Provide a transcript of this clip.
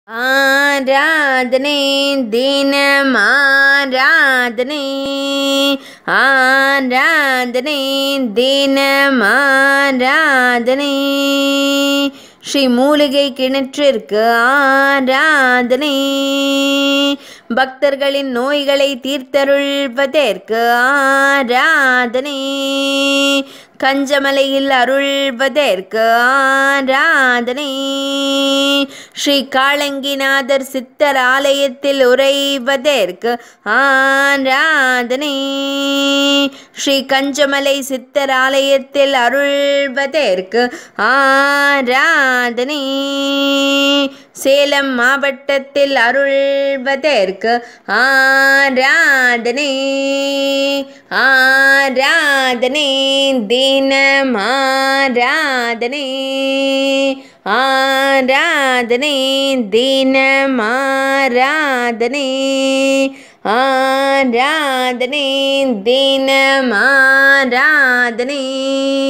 ஆராதனை தினம் ஆராதனை ஆராதனை தினம் ஆராதனை ஸ்ரீ மூலிகை கிணற்றிற்கு ஆராதனை பக்தர்களின் நோய்களை தீர்த்தருள்வதற்கு ஆராதனை கஞ்சமலையில் அருள்வதற்கு ஆராதனை ஸ்ரீ காளங்கிநாதர் சித்தர் ஆலயத்தில் உறைவதற்கு ஆராதனை ஸ்ரீ கஞ்சமலை சித்தர் ஆலயத்தில் அருள்வதற்கு ஆராதனை சேலம் மாவட்டத்தில் அருள்வதற்கு ஆராதனை ஆராதனை தினம் ஆராதனை ஆராதனை தினம் ஆராதனை ஆராதனை தினம் ஆராதனை